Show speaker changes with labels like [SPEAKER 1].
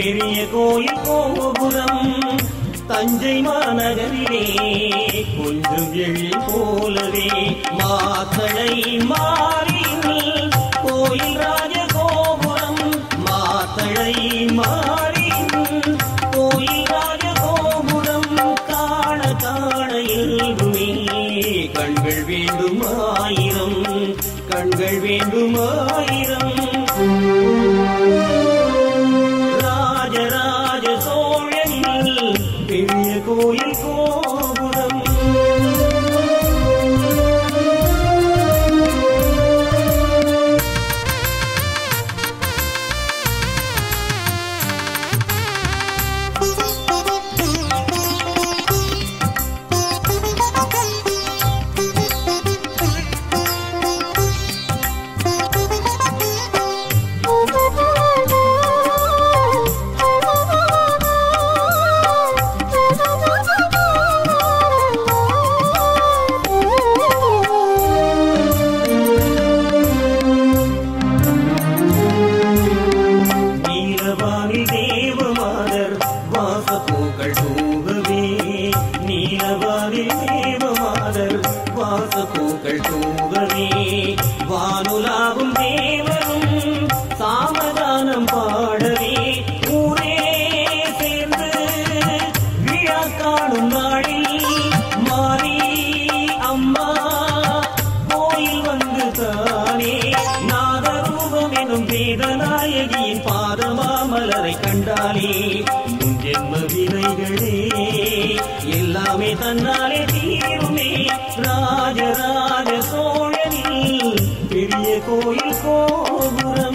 [SPEAKER 1] பெரிய கோயில் கோபுரம் தஞ்சை மாநகரிலே கொஞ்சம் எழில் போலவே மாத்தளை மாறியில் கோயில் ராஜ கோபுரம் மாத்தளை மாறியில் கோயில் ராஜ கோபுரம் காண காண இயல்புமே கண்கள் வேண்டும் ஆயிரம் கண்கள் வேண்டும் ஆயிரம் ராஜராஜ சோழனில் பெரிய கோயில் கோபுரம் நீலவானில் தேவமாதர் வாசப்பூக்கள் தூவவே நீலவானில் தேவமாதர் வாசப்பூக்கள் தூவவே வானுலாவும் தேவரும் சாமதானம் பாடவே ஊரே சேர்ந்து விழா காணும் நாளில் மாறி அம்மா கோயில் வந்து தானே நாதரூபம் எனும் வேதநாயகியின் பாதமாமலரை கண்டாலே உன் ஜென்ம வினைகளே எல்லாமே தன்னாலே தீருமே ராஜராஜ சோழனில் பெரிய கோயில் கோபுரம்